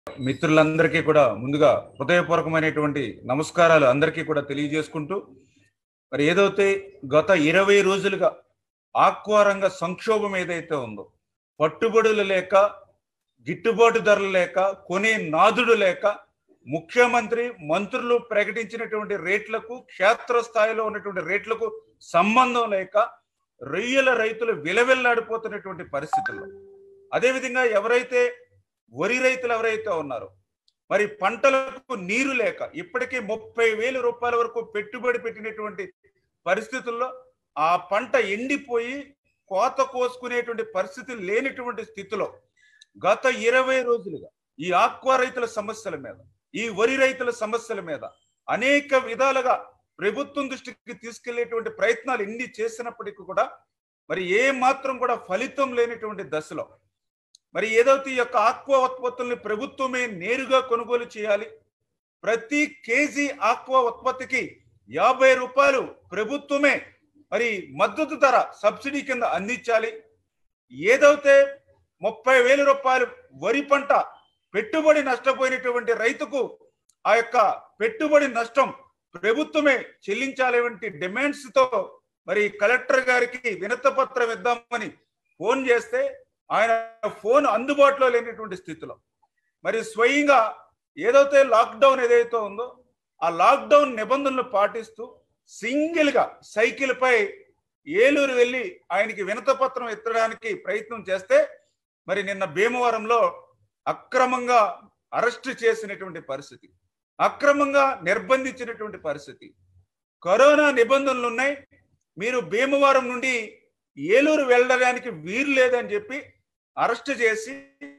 మిత్రులందరికీ కూడా ముందుగా హృదయపూర్వకమైనటువంటి నమస్కారాలు అందరికీ కూడా తెలియజేసుకుంటూ మరి ఏదైతే గత ఇరవై రోజులుగా ఆక్వా రంగ సంక్షోభం ఏదైతే ఉందో పట్టుబడులు లేక గిట్టుబాటు ధరలు లేక కొనే నాదుడు లేక ముఖ్యమంత్రి మంత్రులు ప్రకటించినటువంటి రేట్లకు క్షేత్రస్థాయిలో ఉన్నటువంటి రేట్లకు సంబంధం లేక రొయ్యల రైతులు విలవిల్లాడిపోతున్నటువంటి పరిస్థితుల్లో అదేవిధంగా ఎవరైతే వరి రైతులు ఎవరైతే ఉన్నారో మరి పంటలకు నీరు లేక ఇప్పటికీ ముప్పై వేల రూపాయల వరకు పెట్టుబడి పెట్టినటువంటి పరిస్థితుల్లో ఆ పంట ఎండిపోయి కోత కోసుకునేటువంటి పరిస్థితి లేనటువంటి స్థితిలో గత ఇరవై రోజులుగా ఈ ఆక్వా రైతుల సమస్యల మీద ఈ వరి రైతుల సమస్యల మీద అనేక విధాలుగా ప్రభుత్వం దృష్టికి తీసుకెళ్లేటువంటి ప్రయత్నాలు ఎన్ని చేసినప్పటికీ కూడా మరి ఏ మాత్రం కూడా ఫలితం లేనటువంటి దశలో మరి ఏదైతే ఈ యొక్క ఆక్వా ఉత్పత్తుల్ని ప్రభుత్వమే నేరుగా కొనుగోలు చేయాలి ప్రతి కేజీ ఆక్వా ఉత్పత్తికి యాభై రూపాయలు ప్రభుత్వమే మరి మద్దతు ధర సబ్సిడీ కింద అందించాలి ఏదైతే ముప్పై వేల రూపాయలు వరి పంట పెట్టుబడి నష్టపోయినటువంటి రైతుకు ఆ యొక్క పెట్టుబడి నష్టం ప్రభుత్వమే చెల్లించాలి వంటి డిమాండ్స్ తో మరి కలెక్టర్ గారికి వినత పత్రం ఇద్దామని ఫోన్ చేస్తే ఆయన ఫోన్ అందుబాటులో లేనటువంటి స్థితిలో మరి స్వయంగా ఏదైతే లాక్డౌన్ ఏదైతే ఉందో ఆ లాక్డౌన్ నిబంధనలు పాటిస్తూ సింగిల్ గా సైకిల్ పై ఏలూరు వెళ్ళి ఆయనకి వినత పత్రం ఎత్తడానికి ప్రయత్నం చేస్తే మరి నిన్న భీమవరంలో అక్రమంగా అరెస్ట్ చేసినటువంటి పరిస్థితి అక్రమంగా నిర్బంధించినటువంటి పరిస్థితి కరోనా నిబంధనలు ఉన్నాయి మీరు భీమవరం నుండి ఏలూరు వెళ్ళడానికి వీలు లేదని చెప్పి అరెస్ట్ చేసి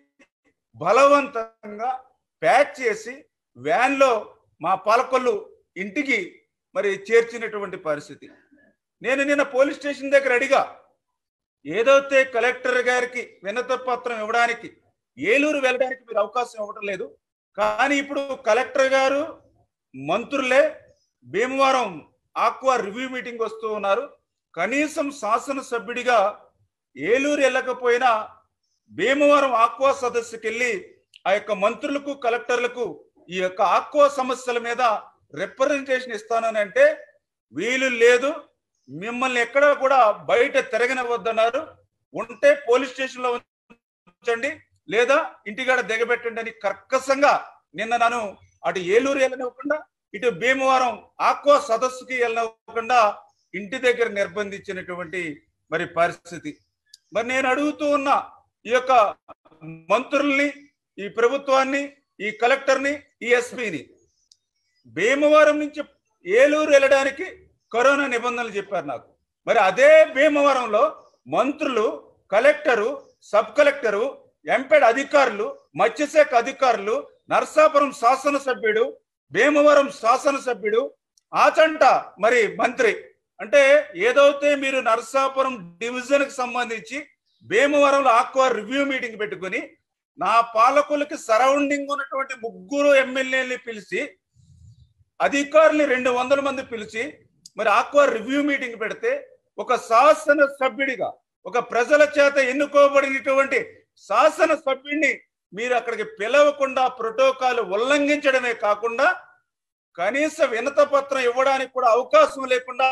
బలవంతంగా ప్యాక్ చేసి వ్యాన్లో మా పాలకొల్లు ఇంటికి మరి చేర్చినటువంటి పరిస్థితి నేను నిన్న పోలీస్ స్టేషన్ దగ్గర అడిగా ఏదైతే కలెక్టర్ గారికి వినత పత్రం ఇవ్వడానికి ఏలూరు వెళ్ళడానికి మీరు అవకాశం ఇవ్వడం లేదు కానీ ఇప్పుడు కలెక్టర్ గారు మంత్రులే భీమవరం ఆక్వా రివ్యూ మీటింగ్ వస్తూ ఉన్నారు కనీసం శాసనసభ్యుడిగా ఏలూరు వెళ్ళకపోయినా భీమవరం ఆక్వా సదస్సుకి వెళ్ళి ఆ యొక్క మంత్రులకు కలెక్టర్లకు ఈ యొక్క ఆక్వా సమస్యల మీద రిప్రజెంటేషన్ ఇస్తానని అంటే వీలు లేదు మిమ్మల్ని ఎక్కడ కూడా బయట తిరగనివద్దన్నారు ఉంటే పోలీస్ స్టేషన్ లో ఉంచండి లేదా ఇంటికాడ దిగబెట్టండి అని కర్కశంగా నిన్న నన్ను అటు ఏలూరు వెళ్ళనివ్వకుండా ఇటు భీమవరం ఆక్వా సదస్సుకి వెళ్ళనివ్వకుండా ఇంటి దగ్గర నిర్బంధించినటువంటి మరి పరిస్థితి మరి నేను అడుగుతూ ఉన్న ఈ యొక్క మంత్రుల్ని ఈ ప్రభుత్వాన్ని ఈ కలెక్టర్ని ఈ ఎస్పీని భీమవరం నుంచి ఏలూరు వెళ్ళడానికి కరోనా నిబంధనలు చెప్పారు నాకు మరి అదే భీమవరంలో మంత్రులు కలెక్టరు సబ్ కలెక్టరు ఎంపెడ్ అధికారులు మత్స్యశాఖ అధికారులు నర్సాపురం శాసనసభ్యుడు భీమవరం శాసనసభ్యుడు ఆచంట మరి మంత్రి అంటే ఏదైతే మీరు నర్సాపురం డివిజన్ కి సంబంధించి భీమవరంలో ఆక్వా రివ్యూ మీటింగ్ పెట్టుకుని నా పాలకులకి సరౌండింగ్ ఉన్నటువంటి ముగ్గురు ఎమ్మెల్యేని పిలిచి అధికారులు రెండు వందల మంది పిలిచి మరి ఆక్వా రివ్యూ మీటింగ్ పెడితే ఒక శాసన సభ్యుడిగా ఒక ప్రజల చేత ఎన్నుకోబడినటువంటి శాసన సభ్యుడిని మీరు అక్కడికి పిలవకుండా ప్రోటోకాల్ ఉల్లంఘించడమే కాకుండా కనీస వినత పత్రం ఇవ్వడానికి కూడా అవకాశం లేకుండా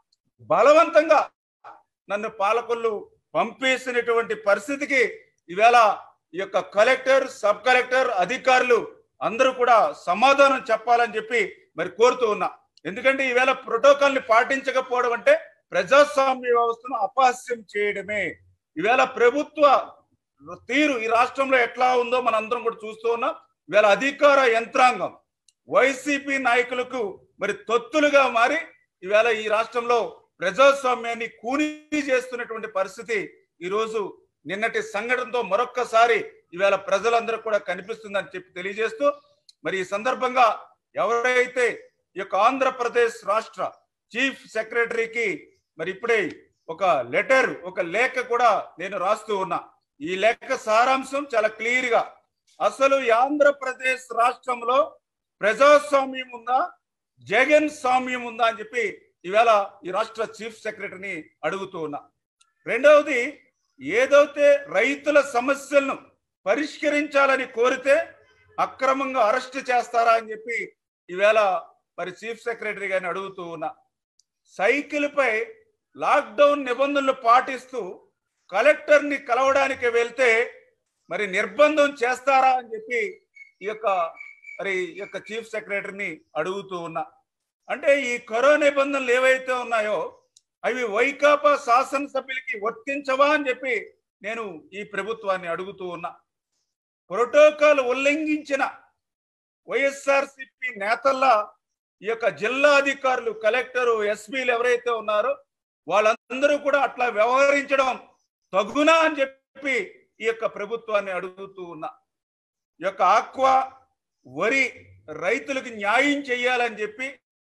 బలవంతంగా నన్ను పాలకులు పంపేసినటువంటి పరిస్థితికి ఈవేళ ఈ యొక్క కలెక్టర్ సబ్ కలెక్టర్ అధికారులు అందరూ కూడా సమాధానం చెప్పాలని చెప్పి మరి కోరుతూ ఉన్నా ఎందుకంటే ఈవేళ ప్రోటోకాల్ ని పాటించకపోవడం అంటే ప్రజాస్వామ్య వ్యవస్థను అపహాస్యం చేయడమే ఈవేళ ప్రభుత్వ తీరు ఈ రాష్ట్రంలో ఎట్లా ఉందో మన అందరం కూడా చూస్తూ ఉన్నాం ఈవేళ అధికార యంత్రాంగం వైసీపీ నాయకులకు మరి తొత్తులుగా మారి ఈవేళ ఈ రాష్ట్రంలో ప్రజాస్వామ్యాన్ని కూనీ చేస్తున్నటువంటి పరిస్థితి ఈరోజు నిన్నటి సంఘటనతో మరొక్కసారి ఈవేళ ప్రజలందరూ కూడా కనిపిస్తుందని చెప్పి తెలియజేస్తూ మరి ఈ సందర్భంగా ఎవరైతే ఈ యొక్క ఆంధ్రప్రదేశ్ రాష్ట్ర చీఫ్ సెక్రటరీకి మరి ఇప్పుడే ఒక లెటర్ ఒక లేఖ కూడా నేను రాస్తూ ఉన్నా ఈ లేఖ సారాంశం చాలా క్లియర్ గా అసలు ఈ ఆంధ్రప్రదేశ్ రాష్ట్రంలో ప్రజాస్వామ్యం ఉందా జగన్ స్వామ్యం ఉందా అని చెప్పి ఈవేళ ఈ రాష్ట్ర చీఫ్ సెక్రటరీని అడుగుతూ ఉన్నా రెండవది ఏదైతే రైతుల సమస్యలను పరిష్కరించాలని కోరితే అక్రమంగా అరెస్ట్ చేస్తారా అని చెప్పి ఈవేళ మరి చీఫ్ సెక్రటరీ గారిని అడుగుతూ ఉన్నా సైకిల్ పై లాక్డౌన్ నిబంధనలు పాటిస్తూ కలెక్టర్ని కలవడానికి వెళ్తే మరి నిర్బంధం చేస్తారా అని చెప్పి ఈ యొక్క మరి ఈ యొక్క చీఫ్ సెక్రటరీని అడుగుతూ ఉన్నా అంటే ఈ కరోనా నిబంధనలు ఏవైతే ఉన్నాయో అవి వైకాపా శాసనసభ్యులకి వర్తించవా అని చెప్పి నేను ఈ ప్రభుత్వాన్ని అడుగుతూ ఉన్నా ప్రోటోకాల్ ఉల్లంఘించిన వైఎస్ఆర్సిపి నేతల్లా ఈ యొక్క జిల్లా అధికారులు కలెక్టరు ఎస్పీలు ఎవరైతే ఉన్నారో వాళ్ళందరూ కూడా అట్లా వ్యవహరించడం తగునా అని చెప్పి ఈ యొక్క ప్రభుత్వాన్ని అడుగుతూ ఉన్నా ఈ యొక్క ఆక్వా వరి రైతులకు న్యాయం చేయాలని చెప్పి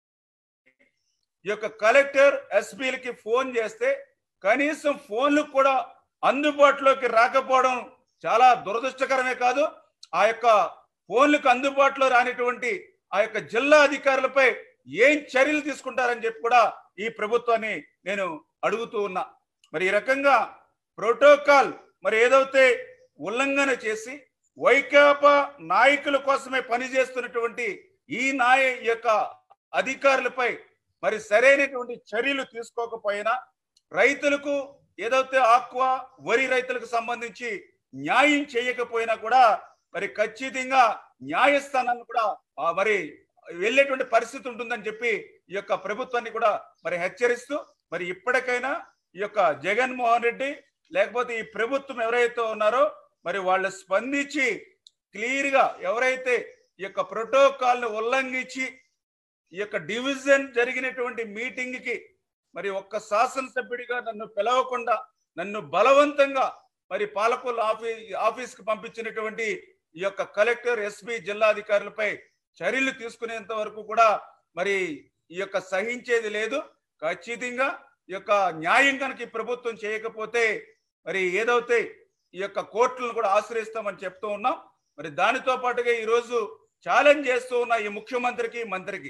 ఈ యొక్క కలెక్టర్ ఎస్పీలకి ఫోన్ చేస్తే కనీసం ఫోన్లు కూడా అందుబాటులోకి రాకపోవడం చాలా దురదృష్టకరమే కాదు ఆ యొక్క ఫోన్లకు అందుబాటులో రానిటువంటి ఆ యొక్క జిల్లా అధికారులపై ఏం చర్యలు తీసుకుంటారని చెప్పి కూడా ఈ ప్రభుత్వాన్ని నేను అడుగుతూ ఉన్నా మరి ఈ రకంగా ప్రోటోకాల్ మరి ఏదైతే ఉల్లంఘన చేసి వైకాపా నాయకుల కోసమే పనిచేస్తున్నటువంటి ఈ నాయ యొక్క అధికారులపై మరి సరైనటువంటి చర్యలు తీసుకోకపోయినా రైతులకు ఏదైతే ఆక్వా వరి రైతులకు సంబంధించి న్యాయం చేయకపోయినా కూడా మరి ఖచ్చితంగా న్యాయస్థానాన్ని కూడా ఆ, మరి వెళ్ళేటువంటి పరిస్థితి ఉంటుందని చెప్పి ఈ యొక్క ప్రభుత్వాన్ని కూడా మరి హెచ్చరిస్తూ మరి ఇప్పటికైనా ఈ యొక్క జగన్మోహన్ రెడ్డి లేకపోతే ఈ ప్రభుత్వం ఎవరైతే ఉన్నారో మరి వాళ్ళు స్పందించి క్లియర్ గా ఎవరైతే ఈ యొక్క ప్రోటోకాల్ ను ఉల్లంఘించి ఈ యొక్క డివిజన్ జరిగినటువంటి మీటింగ్ కి మరి ఒక్క శాసనసభ్యుడిగా నన్ను పిలవకుండా నన్ను బలవంతంగా మరి పాలకొల్లు ఆఫీస్ ఆఫీస్ కి పంపించినటువంటి ఈ యొక్క కలెక్టర్ ఎస్పీ జిల్లాధికారులపై చర్యలు తీసుకునేంత వరకు కూడా మరి ఈ యొక్క సహించేది లేదు ఖచ్చితంగా ఈ యొక్క న్యాయం కనుక ఈ ప్రభుత్వం చేయకపోతే మరి ఏదైతే ఈ యొక్క కోర్టులను కూడా ఆశ్రయిస్తామని చెప్తూ ఉన్నాం మరి దానితో పాటుగా ఈ రోజు ఛాలెంజ్ చేస్తూ ఉన్న ఈ ముఖ్యమంత్రికి మంత్రికి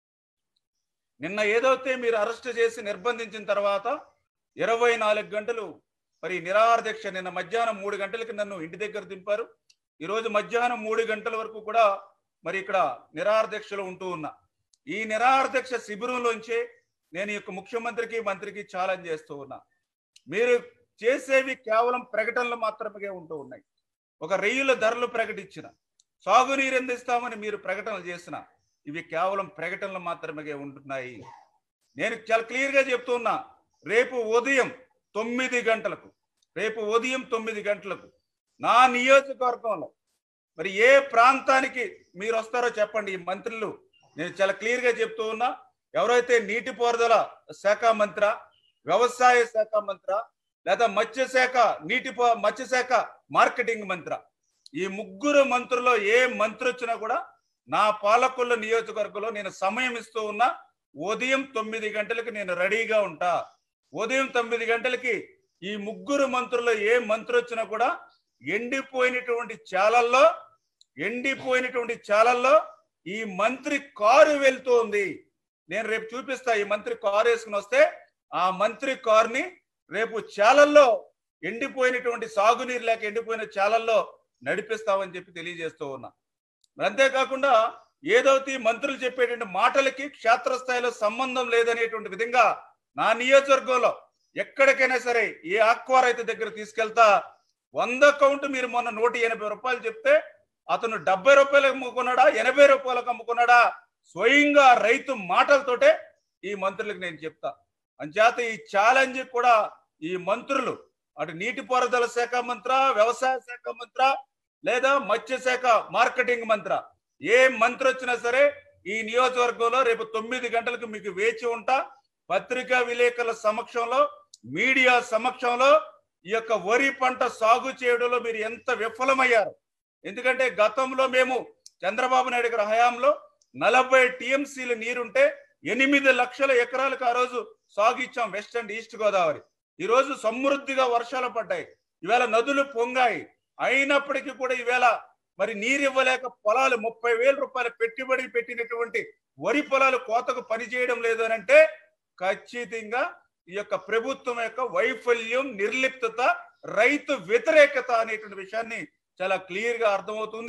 నిన్న ఏదైతే మీరు అరెస్ట్ చేసి నిర్బంధించిన తర్వాత ఇరవై నాలుగు గంటలు మరి నిరాహార దీక్ష నిన్న మధ్యాహ్నం మూడు గంటలకి నన్ను ఇంటి దగ్గర దింపారు ఈ రోజు మధ్యాహ్నం మూడు గంటల వరకు కూడా మరి ఇక్కడ నిరాహార దీక్షలో ఉంటూ ఉన్నా ఈ నిరాహార దీక్ష శిబిరంలోంచే నేను ఈ యొక్క ముఖ్యమంత్రికి మంత్రికి ఛాలెంజ్ చేస్తూ ఉన్నా మీరు చేసేవి కేవలం ప్రకటనలు మాత్రమే ఉంటూ ఉన్నాయి ఒక రెయ్యుల ధరలు ప్రకటించిన సాగునీరు అందిస్తామని మీరు ప్రకటనలు చేసిన ఇవి కేవలం ప్రకటనలు మాత్రమే ఉంటున్నాయి నేను చాలా క్లియర్ గా చెప్తున్నా రేపు ఉదయం తొమ్మిది గంటలకు రేపు ఉదయం తొమ్మిది గంటలకు నా నియోజకవర్గంలో మరి ఏ ప్రాంతానికి మీరు వస్తారో చెప్పండి ఈ మంత్రులు నేను చాలా క్లియర్ గా చెప్తూ ఉన్నా ఎవరైతే నీటిపారుదల శాఖ మంత్ర వ్యవసాయ శాఖ మంత్ర లేదా మత్స్యశాఖ నీటి పా- మత్స్యశాఖ మార్కెటింగ్ మంత్ర ఈ ముగ్గురు మంత్రుల్లో ఏ మంత్రి వచ్చినా కూడా నా పాలకొల్ల నియోజకవర్గంలో నేను సమయం ఇస్తూ ఉన్నా ఉదయం తొమ్మిది గంటలకు నేను రెడీగా ఉంటా ఉదయం తొమ్మిది గంటలకి ఈ ముగ్గురు మంత్రుల్లో ఏ మంత్రి వచ్చినా కూడా ఎండిపోయినటువంటి చాలల్లో ఎండిపోయినటువంటి చాలల్లో ఈ మంత్రి కారు వెళ్తోంది నేను రేపు చూపిస్తా ఈ మంత్రి కారు వేసుకుని వస్తే ఆ మంత్రి కారుని రేపు చాలల్లో ఎండిపోయినటువంటి సాగునీరు లేక ఎండిపోయిన చాలల్లో నడిపిస్తామని చెప్పి తెలియజేస్తూ ఉన్నా మరి అంతేకాకుండా ఏదైతే ఈ మంత్రులు చెప్పేటువంటి మాటలకి క్షేత్రస్థాయిలో సంబంధం లేదనేటువంటి విధంగా నా నియోజకవర్గంలో ఎక్కడికైనా సరే ఏ ఆక్వా రైతు దగ్గర తీసుకెళ్తా వంద కౌంట్ మీరు మొన్న నూట ఎనభై రూపాయలు చెప్తే అతను డెబ్బై రూపాయలకు అమ్ముకున్నాడా ఎనభై రూపాయలకు అమ్ముకున్నాడా స్వయంగా రైతు మాటలతోటే ఈ మంత్రులకు నేను చెప్తా అంచేత ఈ ఛాలెంజ్ కూడా ఈ మంత్రులు అటు నీటిపారుదల శాఖ మంత్ర వ్యవసాయ శాఖ మంత్ర లేదా మత్స్యశాఖ మార్కెటింగ్ మంత్ర ఏ మంత్రి వచ్చినా సరే ఈ నియోజకవర్గంలో రేపు తొమ్మిది గంటలకు మీకు వేచి ఉంటా పత్రికా విలేకరుల సమక్షంలో మీడియా సమక్షంలో ఈ యొక్క వరి పంట సాగు చేయడంలో మీరు ఎంత విఫలమయ్యారు ఎందుకంటే గతంలో మేము చంద్రబాబు నాయుడు గారి హయాంలో నలభై టీఎంసీలు నీరుంటే ఎనిమిది లక్షల ఎకరాలకు ఆ రోజు సాగు ఇచ్చాం వెస్ట్ అండ్ ఈస్ట్ గోదావరి ఈ రోజు సమృద్ధిగా వర్షాలు పడ్డాయి ఈవేళ నదులు పొంగాయి అయినప్పటికీ కూడా ఈవేళ మరి నీరు ఇవ్వలేక పొలాలు ముప్పై వేల రూపాయల పెట్టుబడి పెట్టినటువంటి వరి పొలాలు కోతకు పనిచేయడం లేదు అని అంటే ఖచ్చితంగా ఈ యొక్క ప్రభుత్వం యొక్క వైఫల్యం నిర్లిప్తత రైతు వ్యతిరేకత అనేటువంటి విషయాన్ని చాలా క్లియర్ గా అర్థమవుతుంది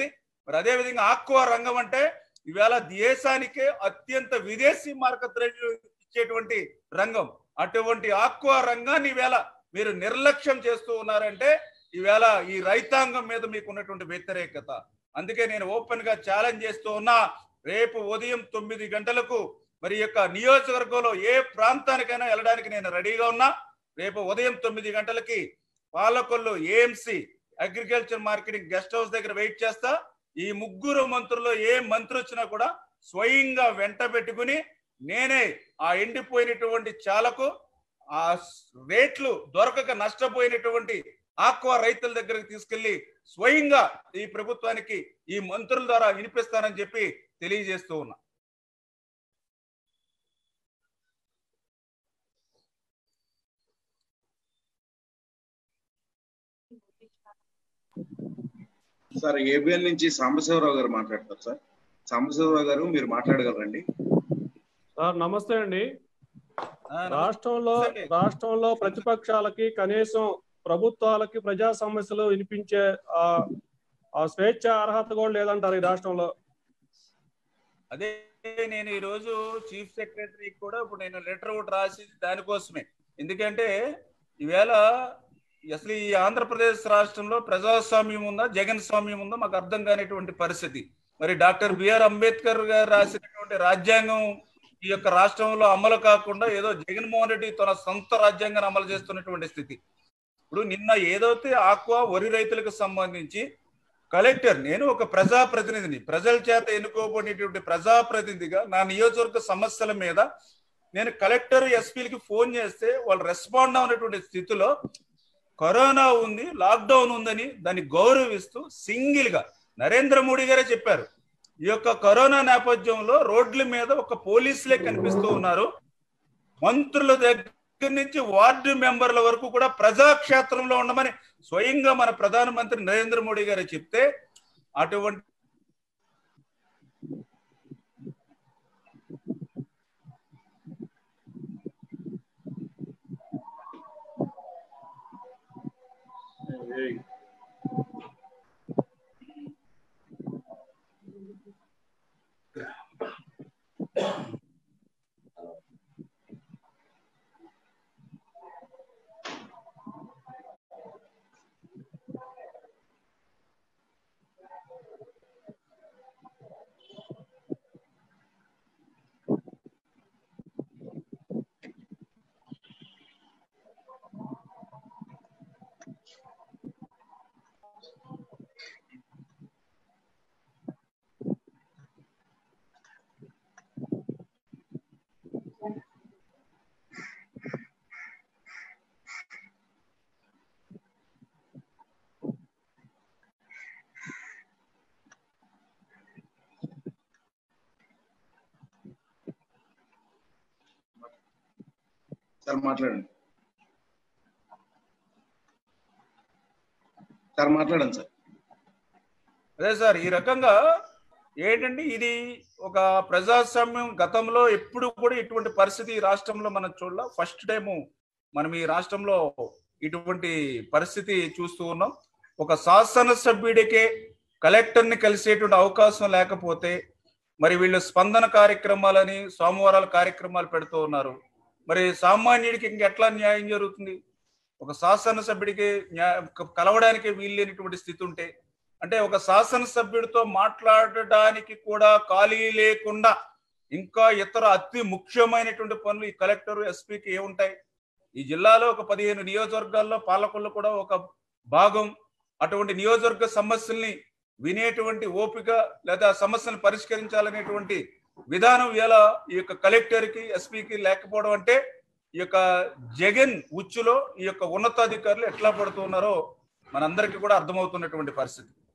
మరి అదేవిధంగా ఆక్వా రంగం అంటే ఈవేళ దేశానికే అత్యంత విదేశీ మార్కెట్ రేట్లు ఇచ్చేటువంటి రంగం అటువంటి ఆక్వా రంగాన్ని ఈవేళ మీరు నిర్లక్ష్యం చేస్తూ ఉన్నారంటే ఈవేళ ఈ రైతాంగం మీద మీకు ఉన్నటువంటి వ్యతిరేకత అందుకే నేను ఓపెన్ గా ఛాలెంజ్ చేస్తూ ఉన్నా రేపు ఉదయం తొమ్మిది గంటలకు మరి ఈ యొక్క నియోజకవర్గంలో ఏ ప్రాంతానికైనా వెళ్ళడానికి నేను రెడీగా ఉన్నా రేపు ఉదయం తొమ్మిది గంటలకి Palakollu AMC agriculture marketing guest house దగ్గర వెయిట్ చేస్తా ఈ ముగ్గురు మంత్రుల్లో ఏ మంత్రి వచ్చినా కూడా స్వయంగా వెంట పెట్టుకుని నేనే ఆ ఎండిపోయినటువంటి చాలకు ఆ రేట్లు దొరకక నష్టపోయినటువంటి ఆక్వా రైతుల దగ్గరికి తీసుకెళ్లి స్వయంగా ఈ ప్రభుత్వానికి ఈ మంత్రుల ద్వారా వినిపిస్తానని చెప్పి తెలియజేస్తూ ఉన్నా సార్ ఏబిఎన్ నుంచి సాంబశివరావు గారు మాట్లాడతారు సార్ సాంబశివరావు గారు మీరు మాట్లాడగలరండి సార్ నమస్తే అండి ఆ, రాష్ట్రంలో నమస్తే. రాష్ట్రంలో ప్రతిపక్షాలకి కనీసం ప్రభుత్వాలకి ప్రజా సమస్యలు వినిపించే ఆ ఆ స్వేచ్ఛ అర్హత కూడా లేదంటారు ఈ రాష్ట్రంలో అదే నేను ఈ రోజు చీఫ్ సెక్రటరీ కూడా ఇప్పుడు నేను లెటర్ ఒకటి రాసి దానికోసమే ఎందుకంటే ఈవేళ అసలు ఈ ఆంధ్రప్రదేశ్ రాష్ట్రంలో ప్రజాస్వామ్యం ఉందా జగన్ స్వామ్యం ఉందా మాకు అర్థం కానిటువంటి పరిస్థితి మరి డాక్టర్ బిఆర్ అంబేద్కర్ గారు రాసినటువంటి రాజ్యాంగం ఈ యొక్క రాష్ట్రంలో అమలు కాకుండా ఏదో జగన్మోహన్ రెడ్డి తన సొంత రాజ్యాంగాన్ని అమలు చేస్తున్నటువంటి స్థితి ఇప్పుడు నిన్న ఏదైతే ఆక్వా వరి రైతులకు సంబంధించి కలెక్టర్ నేను ఒక ప్రజాప్రతినిధిని ప్రజల చేత ఎన్నుకోబడినటువంటి ప్రజాప్రతినిధిగా నా నియోజకవర్గ సమస్యల మీద నేను కలెక్టర్ ఎస్పీలకి ఫోన్ చేస్తే వాళ్ళు రెస్పాండ్ అవునటువంటి స్థితిలో కరోనా ఉంది లాక్డౌన్ ఉందని దాన్ని గౌరవిస్తూ సింగిల్ గా నరేంద్ర మోడీ గారే చెప్పారు ఈ యొక్క కరోనా నేపథ్యంలో రోడ్ల మీద ఒక పోలీసులే కనిపిస్తూ ఉన్నారు మంత్రుల దగ్గర నుంచి వార్డు మెంబర్ల వరకు కూడా ప్రజాక్షేత్రంలో ఉండమని స్వయంగా మన ప్రధానమంత్రి నరేంద్ర మోడీ గారు చెప్తే అటువంటి సార్ మాట్లాడండి సార్ మాట్లాడండి సార్ అదే సార్ ఈ రకంగా ఏంటంటే ఇది ఒక ప్రజాస్వామ్యం గతంలో ఎప్పుడు కూడా ఇటువంటి పరిస్థితి ఈ రాష్ట్రంలో మనం చూడాల ఫస్ట్ టైము మనం ఈ రాష్ట్రంలో ఇటువంటి పరిస్థితి చూస్తూ ఉన్నాం ఒక శాసనసభ్యుడికే కలెక్టర్ని కలిసేటువంటి అవకాశం లేకపోతే మరి వీళ్ళు స్పందన కార్యక్రమాలని సోమవారాల కార్యక్రమాలు పెడుతూ ఉన్నారు మరి సామాన్యుడికి ఇంకెట్లా న్యాయం జరుగుతుంది ఒక శాసనసభ్యుడికి న్యాయ కలవడానికి వీల్లేనటువంటి స్థితి ఉంటే అంటే ఒక శాసనసభ్యుడితో మాట్లాడడానికి కూడా ఖాళీ లేకుండా ఇంకా ఇతర అతి ముఖ్యమైనటువంటి పనులు ఈ కలెక్టర్ ఎస్పీకి ఏముంటాయి ఈ జిల్లాలో ఒక పదిహేను నియోజకవర్గాల్లో పాలకొల్లు కూడా ఒక భాగం అటువంటి నియోజకవర్గ సమస్యల్ని వినేటువంటి ఓపిక లేదా సమస్యను పరిష్కరించాలనేటువంటి విధానం ఇలా ఈ యొక్క కలెక్టర్కి ఎస్పీకి లేకపోవడం అంటే ఈ యొక్క జగన్ ఉచ్చులో ఈ యొక్క ఉన్నతాధికారులు ఎట్లా పడుతున్నారో మనందరికీ కూడా అర్థమవుతున్నటువంటి పరిస్థితి